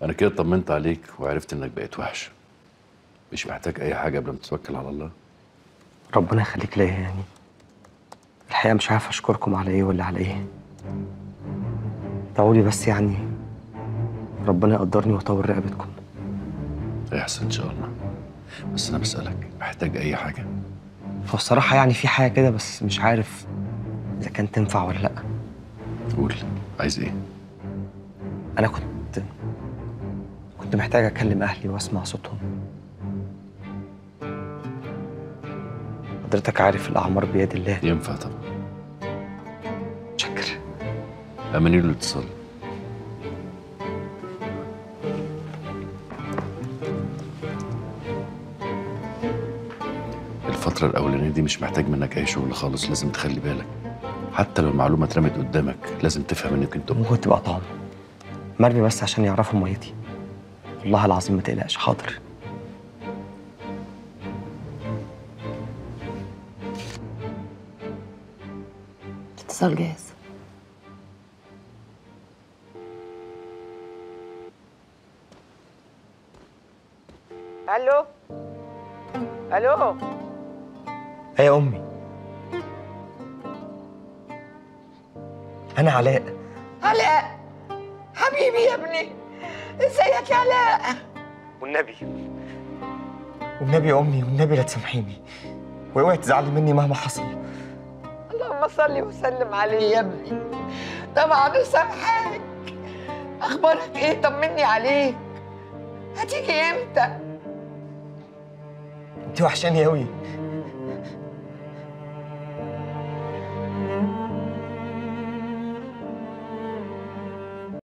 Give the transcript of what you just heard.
انا كده طمنت عليك وعرفت انك بقيت وحش مش محتاج اي حاجه قبل ما تتوكل على الله ربنا يخليك ليا يعني الحقيقة مش عارف أشكركم على إيه ولا على إيه ادعوا لي بس يعني ربنا يقدرني ويطول رقبتكم هيحصل ان شاء الله بس انا بسالك محتاج اي حاجه فالصراحة يعني في حاجة كده بس مش عارف إذا كان تنفع ولا لأ قول عايز ايه أنا كنت كنت محتاج أكلم أهلي وأسمع صوتهم حضرتك عارف الأعمار بيد الله ينفع طبعا شكر اماني له الاتصال الفترة الأولانية دي مش محتاج منك أي شغل خالص لازم تخلي بالك حتى لو المعلومة اترمت قدامك لازم تفهم إنك أنت ممكن تبقى طعم مرمي بس عشان يعرفوا ميتي والله العظيم ما تقلقش حاضر اتصال جاهز الو الو هي يا أمي أنا علاء علاء حبيبي يا ابني ازيك يا علاء والنبي والنبي يا أمي والنبي لا تسامحيني واوعي تزعلي مني مهما حصل اللهم صل وسلم عليه يا ابني طبعا سامحاك اخبارك ايه طمني عليك هتيجي امتى انت وحشاني قوي